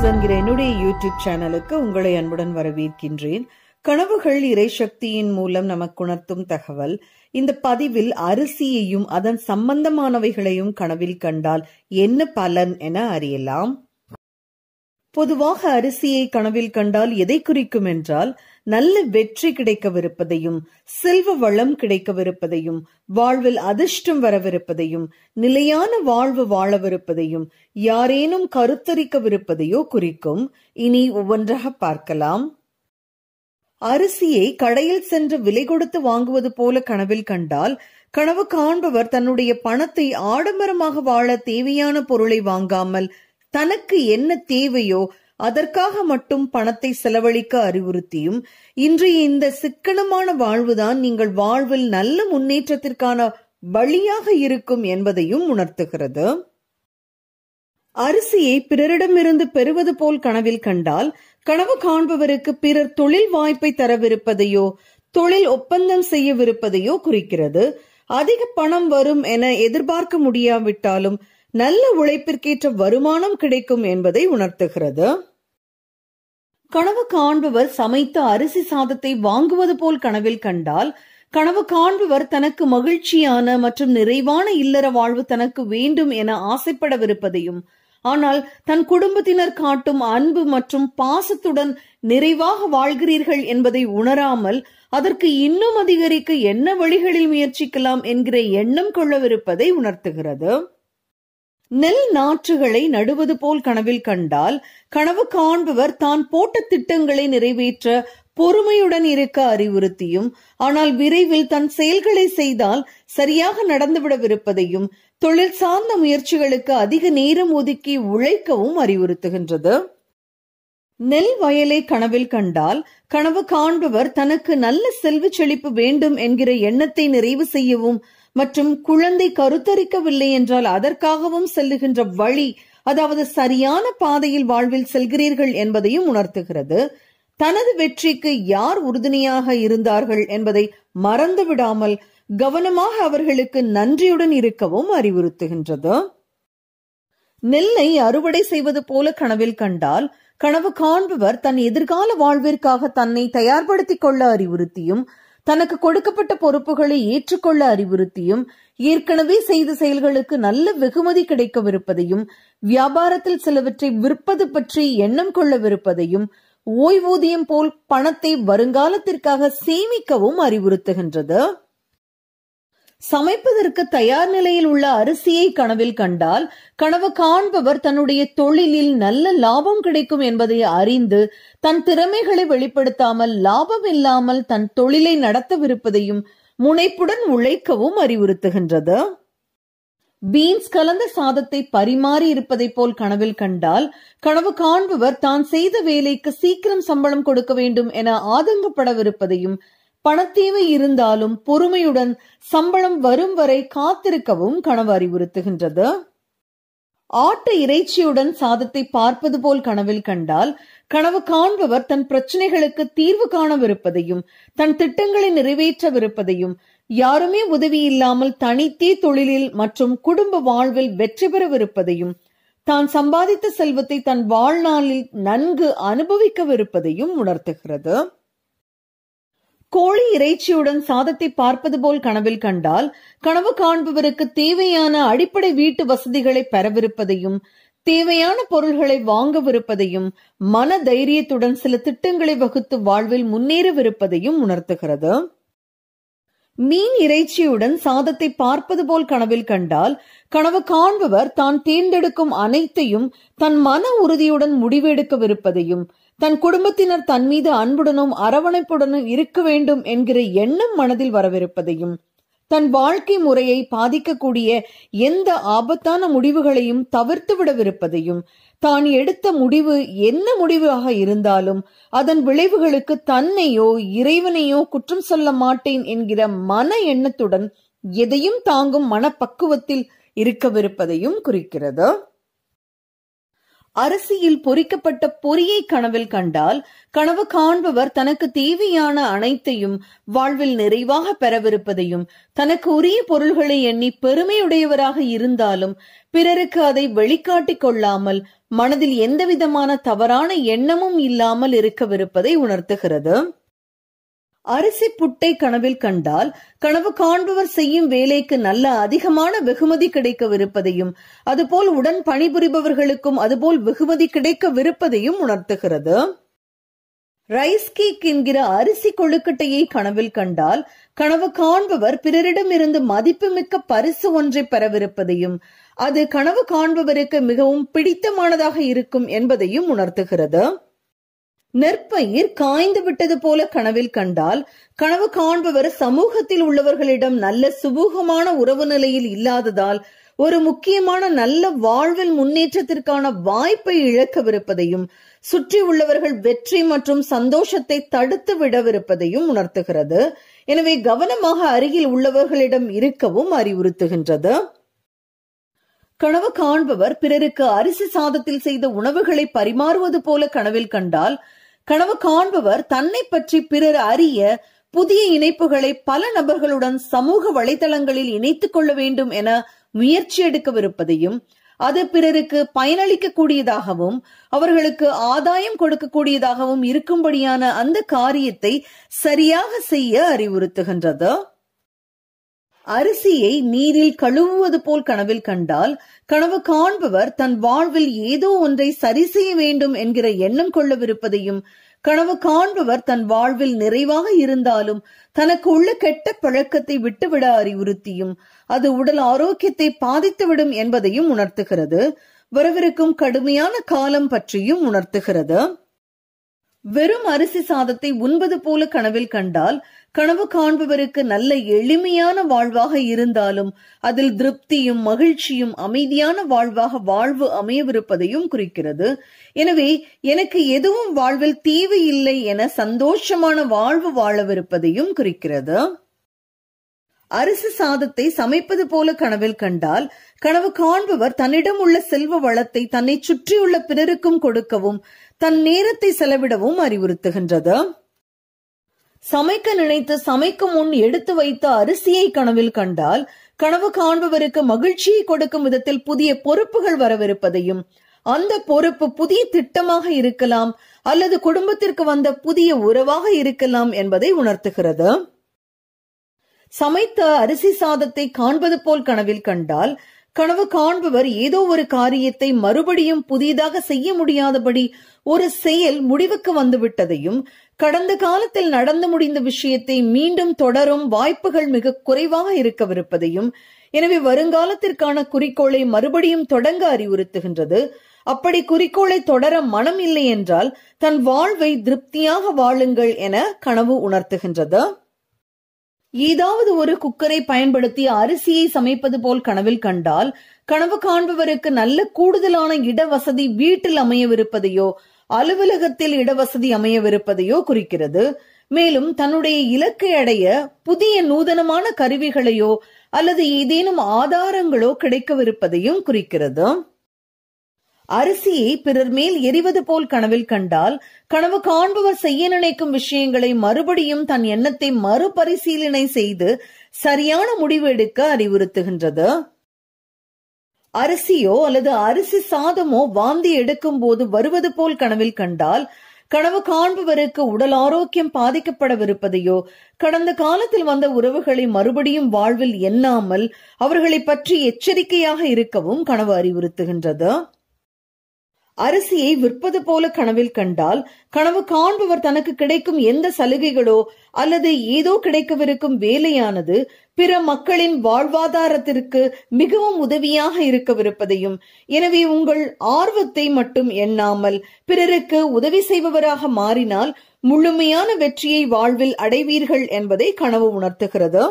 என்கிற என்னுடைய யூடியூப் சேனலுக்கு உங்களை அன்புடன் வரவேற்கின்றேன் கனவுகள் இறைசக்தியின் மூலம் நமக்கு உணர்த்தும் தகவல் இந்த பதிவில் அரிசியையும் அதன் சம்பந்தமானவைகளையும் கனவில் கண்டால் என்ன பலன் என அறியலாம் பொதுவாக அரிசியை கனவில் கண்டால் எதை குறிக்கும் என்றால் நல்ல வெற்றி கிடைக்கவிருப்பதையும் செல்வ வளம் கிடைக்கவிருப்பதையும் வாழ்வில் அதிர்ஷ்டம் வரவிருப்பதையும் நிலையான வாழ்வு வாழவிருப்பதையும் யாரேனும் கருத்தரிக்கவிருப்பதையோ குறிக்கும் இனி ஒவ்வொன்றாக பார்க்கலாம் அரிசியை கடையில் சென்று விலை கொடுத்து வாங்குவது போல கனவில் கண்டால் கனவு காண்பவர் தன்னுடைய பணத்தை ஆடம்பரமாக வாழ தேவையான பொருளை வாங்காமல் தனக்கு என்ன தேவையோ அதற்காக மட்டும் பணத்தை செலவழிக்க அறிவுறுத்தியும் இன்றைய இந்த சிக்கனமான வாழ்வுதான் நீங்கள் வாழ்வில் நல்ல முன்னேற்றத்திற்கான வழியாக இருக்கும் என்பதையும் உணர்த்துகிறது அரிசியை பிறரிடமிருந்து பெறுவது போல் கனவில் கண்டால் கனவு காண்பவருக்கு பிறர் தொழில் வாய்ப்பை தரவிருப்பதையோ தொழில் ஒப்பந்தம் செய்யவிருப்பதையோ குறிக்கிறது அதிக பணம் வரும் என எதிர்பார்க்க முடியாவிட்டாலும் நல்ல உழைப்பிற்கேற்ற வருமானம் கிடைக்கும் என்பதை உணர்த்துகிறது கனவு காண்பவர் சமைத்த அரிசி சாதத்தை வாங்குவது போல் கனவில் கண்டால் கனவு காண்பவர் தனக்கு மகிழ்ச்சியான மற்றும் நிறைவான இல்லற வாழ்வு தனக்கு வேண்டும் என ஆசைப்படவிருப்பதையும் ஆனால் தன் குடும்பத்தினர் காட்டும் அன்பு மற்றும் பாசத்துடன் நிறைவாக வாழ்கிறீர்கள் என்பதை உணராமல் அதற்கு இன்னும் அதிகரிக்க என்ன வழிகளில் முயற்சிக்கலாம் என்கிற எண்ணம் கொள்ளவிருப்பதை உணர்த்துகிறது நெல் நாற்றுகளை நடுவது போல் கனவில் கண்டால் கனவு காண்பவர் தான் போட்ட திட்டங்களை நிறைவேற்ற பொறுமையுடன் இருக்க அறிவுறுத்தியும் ஆனால் விரைவில் தன் செயல்களை செய்தால் சரியாக நடந்துவிடவிருப்பதையும் தொழில் சார்ந்த முயற்சிகளுக்கு அதிக நேரம் ஒதுக்கி உழைக்கவும் அறிவுறுத்துகின்றது நெல் வயலை கனவில் கண்டால் கனவு காண்பவர் தனக்கு நல்ல செல்வ செழிப்பு வேண்டும் என்கிற எண்ணத்தை நிறைவு செய்யவும் மற்றும் குழந்தை கருத்தரிக்கவில்லை என்றால் அதற்காகவும் செல்லுகின்ற வழி அதாவது சரியான பாதையில் வாழ்வில் செல்கிறீர்கள் என்பதையும் உணர்த்துகிறது தனது வெற்றிக்கு யார் உறுதுணையாக இருந்தார்கள் என்பதை மறந்து விடாமல் கவனமாக அவர்களுக்கு நன்றியுடன் இருக்கவும் அறிவுறுத்துகின்றது நெல்லை அறுவடை செய்வது போல கனவில் கண்டால் கனவு காண்பவர் தன் எதிர்கால வாழ்விற்காக தன்னை தயார்படுத்திக் கொள்ள அறிவுறுத்தியும் தனக்கு கொடுக்கப்பட்ட பொறுப்புகளை ஏற்றுக்கொள்ள அறிவுறுத்தியும் ஏற்கனவே செய்த செயல்களுக்கு நல்ல வெகுமதி கிடைக்கவிருப்பதையும் வியாபாரத்தில் சிலவற்றை விற்பது பற்றி எண்ணம் கொள்ளவிருப்பதையும் ஓய்வூதியம் போல் பணத்தை வருங்காலத்திற்காக சேமிக்கவும் அறிவுறுத்துகின்றது சமைப்பதற்கு தயார் நிலையில் உள்ள அரிசியை கனவில் கண்டால் கனவு காண்பவர் தன்னுடைய தொழிலில் நல்ல லாபம் கிடைக்கும் என்பதை அறிந்து தன் திறமைகளை வெளிப்படுத்தாமல் லாபம் இல்லாமல் தன் தொழிலை நடத்தவிருப்பதையும் முனைப்புடன் உழைக்கவும் அறிவுறுத்துகின்றது பீன்ஸ் கலந்த சாதத்தை பரிமாறி இருப்பதை போல் கனவில் கண்டால் கனவு காண்பவர் தான் செய்த வேலைக்கு சீக்கிரம் சம்பளம் கொடுக்க வேண்டும் என ஆதங்கப்படவிருப்பதையும் பணத்தேவை இருந்தாலும் பொறுமையுடன் சம்பளம் வரும் வரை காத்திருக்கவும் கனவு அறிவுறுத்துகின்றது ஆட்டு இறைச்சியுடன் சாதத்தை பார்ப்பது போல் கனவில் கண்டால் கனவு காண்பவர் தன் பிரச்சனைகளுக்கு தீர்வு காணவிருப்பதையும் தன் திட்டங்களை நிறைவேற்றவிருப்பதையும் யாருமே உதவி இல்லாமல் தனித்தே தொழிலில் மற்றும் குடும்ப வாழ்வில் வெற்றி பெறவிருப்பதையும் தான் சம்பாதித்த செல்வத்தை தன் வாழ்நாளில் நன்கு அனுபவிக்கவிருப்பதையும் உணர்த்துகிறது கோழி இறைச்சியுடன் சாதத்தை பார்ப்பது போல் கனவில் கண்டால் கனவு காண்பவருக்கு தேவையான அடிப்படை வீட்டு வசதிகளை பெறவிருப்பதையும் தேவையான பொருள்களை வாங்கவிருப்பதையும் மன தைரியத்துடன் சில திட்டங்களை வகுத்து வாழ்வில் முன்னேறவிருப்பதையும் உணர்த்துகிறது மீன் இறைச்சியுடன் சாதத்தை பார்ப்பது போல் கனவில் கண்டால் கனவு காண்பவர் தான் தேர்ந்தெடுக்கும் அனைத்தையும் தன் மன உறுதியுடன் முடிவெடுக்கவிருப்பதையும் தன் குடும்பத்தினர் தன் மீது அன்புடனும் அரவணைப்புடனும் இருக்க வேண்டும் என்கிற எண்ணம் மனதில் வரவிருப்பதையும் தன் வாழ்க்கை முறையை பாதிக்கக்கூடிய எந்த ஆபத்தான முடிவுகளையும் தவிர்த்து விடவிருப்பதையும் தான் எடுத்த முடிவு என்ன முடிவாக இருந்தாலும் அதன் விளைவுகளுக்கு தன்னையோ இறைவனையோ குற்றம் சொல்ல மாட்டேன் என்கிற மன எண்ணத்துடன் எதையும் தாங்கும் மனப்பக்குவத்தில் இருக்கவிருப்பதையும் குறிக்கிறது அரிசியில் பொரிக்கப்பட்ட பொரியை கனவில் கண்டால் கனவு காண்பவர் தனக்கு தேவையான அனைத்தையும் வாழ்வில் நிறைவாக பெறவிருப்பதையும் தனக்கு உரிய பொருள்களை எண்ணி பெருமையுடையவராக இருந்தாலும் பிறருக்கு அதை வெளிக்காட்டிக் கொள்ளாமல் மனதில் எந்தவிதமான தவறான எண்ணமும் இல்லாமல் இருக்கவிருப்பதை உணர்த்துகிறது அரிசி புட்டை கனவில் கண்டால் கனவு காண்பவர் செய்யும் வேலைக்கு நல்ல அதிகமான வெகுமதி கிடைக்கவிருப்பதையும் அதுபோல் உடன் பணிபுரிபவர்களுக்கும் அதுபோல் வெகுமதி கிடைக்கவிருப்பதையும் உணர்த்துகிறது ரைஸ் கேக் என்கிற அரிசி கொழுக்கட்டையை கனவில் கண்டால் கனவு காண்பவர் பிறரிடமிருந்து மதிப்புமிக்க பரிசு ஒன்றை பெறவிருப்பதையும் அது கனவு காண்பவருக்கு மிகவும் பிடித்தமானதாக இருக்கும் என்பதையும் உணர்த்துகிறது நெற்பயிர் காய்ந்து விட்டது போல கனவில் கண்டால் கனவு காண்பவர் சமூகத்தில் உள்ளவர்களிடம் நல்ல சுமூகமான உறவு நிலையில் இல்லாததால் ஒரு முக்கியமான நல்ல வாழ்வில் முன்னேற்றத்திற்கான வாய்ப்பை இழக்கவிருப்பதையும் சுற்றி உள்ளவர்கள் வெற்றி மற்றும் சந்தோஷத்தை தடுத்து விடவிருப்பதையும் உணர்த்துகிறது எனவே கவனமாக அருகில் உள்ளவர்களிடம் இருக்கவும் அறிவுறுத்துகின்றது கனவு காண்பவர் பிறருக்கு அரிசி சாதத்தில் செய்த உணவுகளை பரிமாறுவது போல கனவில் கண்டால் கனவு காண்பவர் தன்னை பற்றி பிறர் அறிய புதிய இணைப்புகளை பல நபர்களுடன் சமூக வலைதளங்களில் இணைத்துக் கொள்ள வேண்டும் என முயற்சி எடுக்கவிருப்பதையும் அது பிறருக்கு பயனளிக்க கூடியதாகவும் அவர்களுக்கு ஆதாயம் கொடுக்கக்கூடியதாகவும் இருக்கும்படியான அந்த காரியத்தை சரியாக செய்ய அறிவுறுத்துகின்றது அரிசியை நீரில் கழுவுவது போல் கனவில் கண்டால் கனவு காண்பவர் தன் வாழ்வில் ஏதோ ஒன்றை சரி செய்ய வேண்டும் என்கிற எண்ணம் கொள்ளவிருப்பதையும் கனவு காண்பவர் தன் வாழ்வில் நிறைவாக இருந்தாலும் தனக்கு உள்ள கெட்ட பழக்கத்தை விட்டுவிட அறிவுறுத்தியும் அது உடல் ஆரோக்கியத்தை பாதித்துவிடும் என்பதையும் உணர்த்துகிறது வரவிருக்கும் கடுமையான காலம் பற்றியும் உணர்த்துகிறது வெறும் அரிசி சாதத்தை உண்பது போல கனவில் கண்டால் கனவு காண்பவருக்கு நல்ல எளிமையான வாழ்வாக இருந்தாலும் அதில் திருப்தியும் மகிழ்ச்சியும் அமைதியான வாழ்வாக வாழ்வு அமையவிருப்பதையும் குறிக்கிறது எனவே எனக்கு எதுவும் வாழ்வில் தேவையில்லை என சந்தோஷமான வாழ்வு வாழவிருப்பதையும் குறிக்கிறது அரிசி சாதத்தை சமைப்பது போல கனவில் கண்டால் கனவு காண்பவர் தன்னிடம் உள்ள செல்வ வளத்தை தன்னை சுற்றியுள்ள பிறருக்கும் கொடுக்கவும் தன் நேரத்தை செலவிடவும் அறிவுறுத்துகின்றது சமைக்க நினைத்து சமைக்கும் முன் எடுத்து வைத்த அரிசியை கனவில் கண்டால் கனவு காண்பவருக்கு மகிழ்ச்சியை கொடுக்கும் விதத்தில் புதிய பொறுப்புகள் வரவிருப்பதையும் அந்த பொறுப்பு புதிய திட்டமாக இருக்கலாம் அல்லது குடும்பத்திற்கு வந்த புதிய உறவாக இருக்கலாம் என்பதை உணர்த்துகிறது சமைத்த அரிசி சாதத்தை காண்பது போல் கனவில் கண்டால் கனவு காண்பவர் ஏதோ ஒரு காரியத்தை மறுபடியும் புதியதாக செய்ய முடியாதபடி ஒரு செயல் முடிவுக்கு வந்துவிட்டதையும் கடந்த காலத்தில் நடந்து முடிந்த விஷயத்தை மீண்டும் தொடரும் வாய்ப்புகள் மிக குறைவாக இருக்கவிருப்பதையும் எனவே வருங்காலத்திற்கான குறிக்கோளை மறுபடியும் தொடங்க அறிவுறுத்துகின்றது அப்படி குறிக்கோளை தொடர மனம் இல்லை என்றால் தன் வாழ்வை திருப்தியாக வாழுங்கள் என கனவு உணர்த்துகின்றது ஏதாவது ஒரு குக்கரை பயன்படுத்தி அரிசியை சமைப்பது போல் கனவில் கண்டால் கனவு காண்பவருக்கு நல்ல கூடுதலான இடவசதி வீட்டில் அமையவிருப்பதையோ அலுவலகத்தில் இடவசதி அமையவிருப்பதையோ குறிக்கிறது மேலும் தன்னுடைய இலக்கை அடைய புதிய நூதனமான கருவிகளையோ அல்லது ஏதேனும் ஆதாரங்களோ கிடைக்கவிருப்பதையும் குறிக்கிறது அரிசியை பிறர் மேல் எரிவது போல் கனவில் கண்டால் கனவு காண்பவர் செய்ய நினைக்கும் விஷயங்களை மறுபடியும் தன் எண்ணத்தை மறுபரிசீலனை செய்து சரியான முடிவு எடுக்க அறிவுறுத்துகின்றது அரிசியோ அல்லது அரிசி சாதமோ வாந்தி எடுக்கும் போது வருவது போல் கனவில் கண்டால் கனவு காண்பவருக்கு உடல் ஆரோக்கியம் பாதிக்கப்படவிருப்பதையோ கடந்த காலத்தில் வந்த உறவுகளை மறுபடியும் வாழ்வில் எண்ணாமல் அவர்களை பற்றி எச்சரிக்கையாக இருக்கவும் கனவு அறிவுறுத்துகின்றது அரிசியை விற்பது போல கனவில் கண்டால் கனவு காண்பவர் தனக்கு கிடைக்கும் எந்த சலுகைகளோ அல்லது ஏதோ கிடைக்கவிருக்கும் வேலையானது பிற மக்களின் வாழ்வாதாரத்திற்கு மிகவும் உதவியாக இருக்கவிருப்பதையும் எனவே உங்கள் ஆர்வத்தை மட்டும் எண்ணாமல் பிறருக்கு உதவி செய்பவராக மாறினால் முழுமையான வெற்றியை வாழ்வில் அடைவீர்கள் என்பதை கனவு உணர்த்துகிறது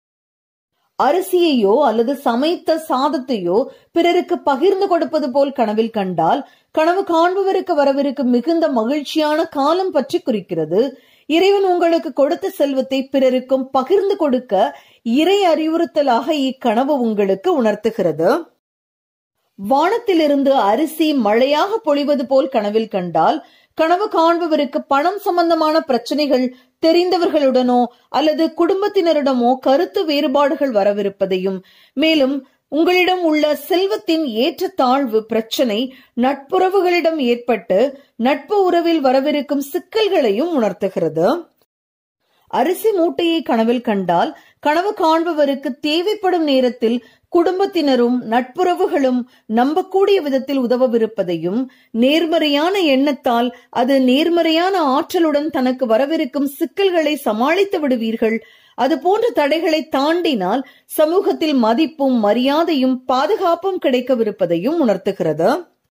அரிசியையோ அல்லது சமைத்த சாதத்தையோ பிறருக்கு பகிர்ந்து கொடுப்பது போல் கனவில் கண்டால் கனவு காண்பவருக்கு வரவிருக்கும் மிகுந்த மகிழ்ச்சியான காலம் பற்றி குறிக்கிறது இறைவன் உங்களுக்கு கொடுத்த செல்வத்தை பிறருக்கும் பகிர்ந்து கொடுக்க இறை அறிவுறுத்தலாக இக்கனவு உங்களுக்கு உணர்த்துகிறது வானத்திலிருந்து அரிசி மழையாக பொழிவது போல் கனவில் கண்டால் கனவு காண்பவருக்கு பணம் சம்பந்தமான பிரச்சனைகள் தெரிந்தவர்களுடனோ அல்லது குடும்பத்தினரிடமோ கருத்து வேறுபாடுகள் வரவிருப்பதையும் மேலும் உங்களிடம் உள்ள செல்வத்தின் ஏற்றத்தாழ்வு பிரச்சனை நட்புறவுகளிடம் ஏற்பட்டு நட்பு உறவில் வரவிருக்கும் சிக்கல்களையும் உணர்த்துகிறது அரிசி மூட்டையை கனவில் கண்டால் கனவு காண்பவருக்கு தேவைப்படும் நேரத்தில் குடும்பத்தினரும் நட்புறவுகளும் நம்பக்கூடிய விதத்தில் உதவவிருப்பதையும் நேர்மறையான எண்ணத்தால் அது நேர்மறையான ஆற்றலுடன் தனக்கு வரவிருக்கும் சிக்கல்களை சமாளித்து விடுவீர்கள் அது போன்ற தடைகளை தாண்டினால் சமூகத்தில் மதிப்பும் மரியாதையும் பாதுகாப்பும் கிடைக்கவிருப்பதையும் உணர்த்துகிறது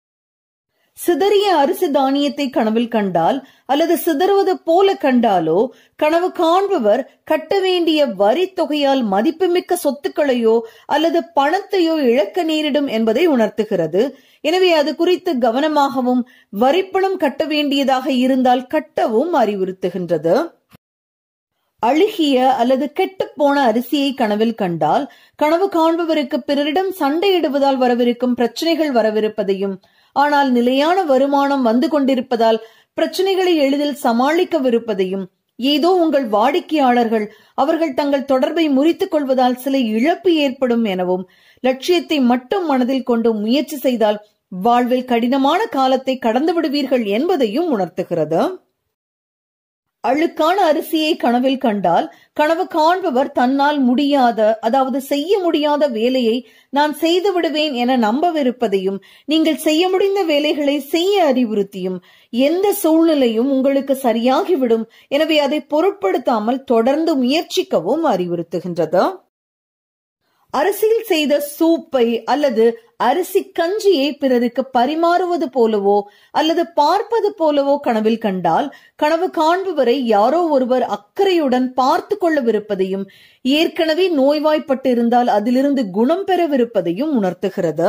சிதறிய அரிசி தானியத்தை கனவில் கண்டால் அல்லது சிதறுவது போல கண்டாலோ கனவு காண்பவர் கட்ட வேண்டிய வரி தொகையால் மதிப்புமிக்க சொத்துக்களையோ அல்லது பணத்தையோ இழக்க நேரிடும் என்பதை உணர்த்துகிறது எனவே அது குறித்து கவனமாகவும் வரிப்பணம் கட்ட வேண்டியதாக இருந்தால் கட்டவும் அறிவுறுத்துகின்றது அழுகிய அல்லது கெட்டுப் போன அரிசியை கனவில் கண்டால் கனவு காண்பவருக்கு பிறரிடம் சண்டையிடுவதால் வரவிருக்கும் பிரச்சனைகள் வரவிருப்பதையும் ஆனால் நிலையான வருமானம் வந்து கொண்டிருப்பதால் பிரச்சனைகளை எளிதில் சமாளிக்கவிருப்பதையும் ஏதோ உங்கள் வாடிக்கையாளர்கள் அவர்கள் தங்கள் தொடர்பை முறித்துக் கொள்வதால் சில இழப்பு ஏற்படும் எனவும் லட்சியத்தை மட்டும் மனதில் கொண்டு முயற்சி செய்தால் வாழ்வில் கடினமான காலத்தை கடந்து விடுவீர்கள் என்பதையும் உணர்த்துகிறது அழுக்கான அரிசியை கனவில் கண்டால் கனவு காண்பவர் தன்னால் முடியாத அதாவது செய்ய முடியாத வேலையை நான் செய்து விடுவேன் என நம்பவிருப்பதையும் நீங்கள் செய்ய முடிந்த வேலைகளை செய்ய அறிவுறுத்தியும் எந்த சூழ்நிலையும் உங்களுக்கு சரியாகிவிடும் எனவே அதை பொருட்படுத்தாமல் தொடர்ந்து முயற்சிக்கவும் அறிவுறுத்துகின்றது அரிசியில் செய்த சூப்பை அல்லது அரிசி கஞ்சியை பிறருக்கு பரிமாறுவது போலவோ அல்லது பார்ப்பது போலவோ கனவில் கண்டால் கனவு காண்பவரை யாரோ ஒருவர் அக்கறையுடன் பார்த்து கொள்ளவிருப்பதையும் ஏற்கனவே நோய்வாய்ப்பட்டு இருந்தால் அதிலிருந்து குணம் பெறவிருப்பதையும் உணர்த்துகிறது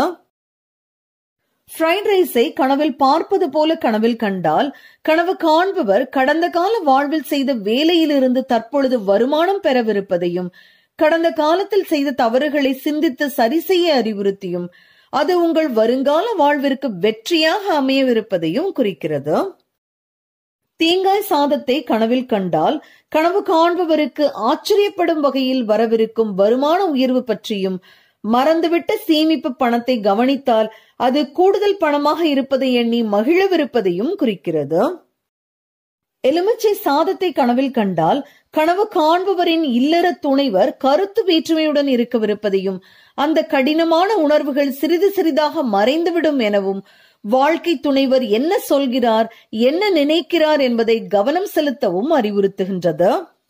ஃப்ரைட் ரைஸை கனவில் பார்ப்பது போல கனவில் கண்டால் கனவு காண்பவர் கடந்த கால வாழ்வில் செய்த வேலையிலிருந்து தற்பொழுது வருமானம் பெறவிருப்பதையும் கடந்த காலத்தில் செய்த தவறுகளை சிந்தித்து சரி செய்ய அறிவுறுத்தியும் அது உங்கள் வருங்கால வாழ்விற்கு வெற்றியாக அமையவிருப்பதையும் குறிக்கிறது தேங்காய் சாதத்தை கனவில் கண்டால் கனவு காண்பவருக்கு ஆச்சரியப்படும் வகையில் வரவிருக்கும் வருமான உயர்வு பற்றியும் மறந்துவிட்ட சேமிப்பு பணத்தை கவனித்தால் அது கூடுதல் பணமாக இருப்பதை எண்ணி மகிழவிருப்பதையும் குறிக்கிறது எலுமிச்சை சாதத்தை கனவில் கண்டால் கனவு காண்பவரின் இல்லற துணைவர் கருத்து வேற்றுமையுடன் இருக்கவிருப்பதையும் அந்த கடினமான உணர்வுகள் சிறிது சிறிதாக மறைந்துவிடும் எனவும் வாழ்க்கை துணைவர் என்ன சொல்கிறார் என்ன நினைக்கிறார் என்பதை கவனம் செலுத்தவும் அறிவுறுத்துகின்றது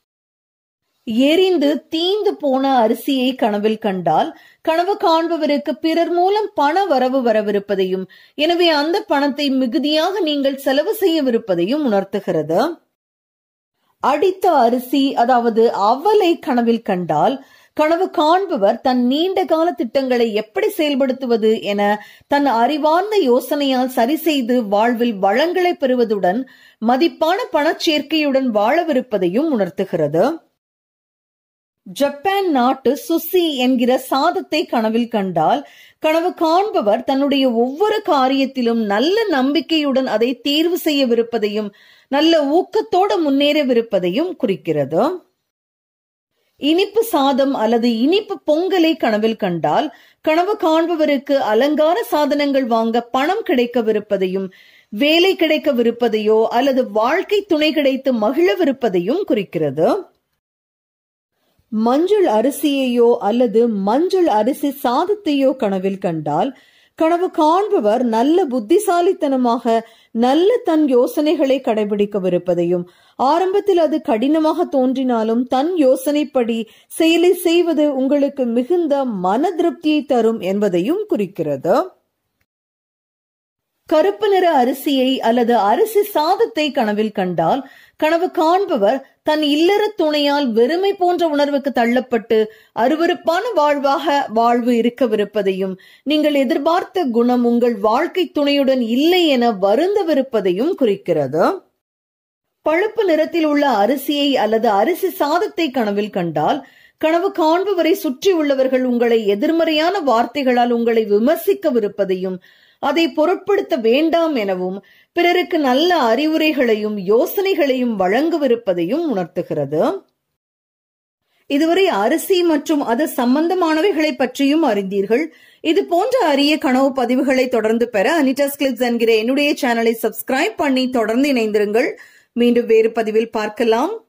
எரிந்து தீந்து போன அரிசியை கனவில் கண்டால் கனவு காண்பவருக்கு பிறர் மூலம் பண வரவு வரவிருப்பதையும் எனவே அந்த பணத்தை மிகுதியாக நீங்கள் செலவு செய்யவிருப்பதையும் உணர்த்துகிறது அடித்த அரிசி அதாவது அவலை கனவில் கண்டால் கனவு காண்பவர் தன் நீண்ட கால திட்டங்களை எப்படி செயல்படுத்துவது என தன் அறிவார்ந்த யோசனையால் சரி செய்து வாழ்வில் வளங்களை பெறுவதுடன் மதிப்பான பணச்சேர்க்கையுடன் வாழவிருப்பதையும் உணர்த்துகிறது ஜப்பான் நாட்டு சுசி என்கிற சாதத்தை கனவில் கண்டால் கனவு காண்பவர் தன்னுடைய ஒவ்வொரு காரியத்திலும் நல்ல நம்பிக்கையுடன் அதை தேர்வு செய்யவிருப்பதையும் நல்ல ஊக்கத்தோடு முன்னேறவிருப்பதையும் குறிக்கிறது இனிப்பு சாதம் அல்லது இனிப்பு பொங்கலை கனவில் கண்டால் கனவு காண்பவருக்கு அலங்கார சாதனங்கள் வாங்க பணம் கிடைக்கவிருப்பதையும் வேலை கிடைக்கவிருப்பதையோ அல்லது வாழ்க்கை துணை கிடைத்து மகிழவிருப்பதையும் குறிக்கிறது மஞ்சள் அரிசியையோ அல்லது மஞ்சள் அரிசி சாதத்தையோ கனவில் கண்டால் கனவு காண்பவர் நல்ல புத்திசாலித்தனமாக நல்ல தன் யோசனைகளை கடைபிடிக்கவிருப்பதையும் ஆரம்பத்தில் அது கடினமாக தோன்றினாலும் தன் யோசனைப்படி செயலை செய்வது உங்களுக்கு மிகுந்த மன திருப்தியை தரும் என்பதையும் குறிக்கிறது கருப்பு நிற அரிசியை அல்லது அரிசி சாதத்தை கனவில் கண்டால் கனவு காண்பவர் தன் இல்லற துணையால் வெறுமை போன்ற உணர்வுக்கு தள்ளப்பட்டு அருவருப்பான வாழ்வாக வாழ்வு இருக்கவிருப்பதையும் நீங்கள் எதிர்பார்த்த குணம் உங்கள் வாழ்க்கை துணையுடன் இல்லை என வருந்தவிருப்பதையும் குறிக்கிறது பழுப்பு நிறத்தில் உள்ள அரிசியை அல்லது அரிசி சாதத்தை கனவில் கண்டால் கனவு காண்பவரை சுற்றி உள்ளவர்கள் உங்களை எதிர்மறையான வார்த்தைகளால் உங்களை விமர்சிக்கவிருப்பதையும் அதை பொருட்படுத்த வேண்டாம் எனவும் பிறருக்கு நல்ல அறிவுரைகளையும் யோசனைகளையும் வழங்கவிருப்பதையும் உணர்த்துகிறது இதுவரை அரிசி மற்றும் அது சம்பந்தமானவைகளை பற்றியும் அறிந்தீர்கள் இது போன்ற அரிய கனவு பதிவுகளை தொடர்ந்து பெற அனிட்டாஸ் கிளிப்ஸ் என்கிற என்னுடைய சேனலை சப்ஸ்கிரைப் பண்ணி தொடர்ந்து இணைந்திருங்கள் மீண்டும் வேறு பதிவில் பார்க்கலாம்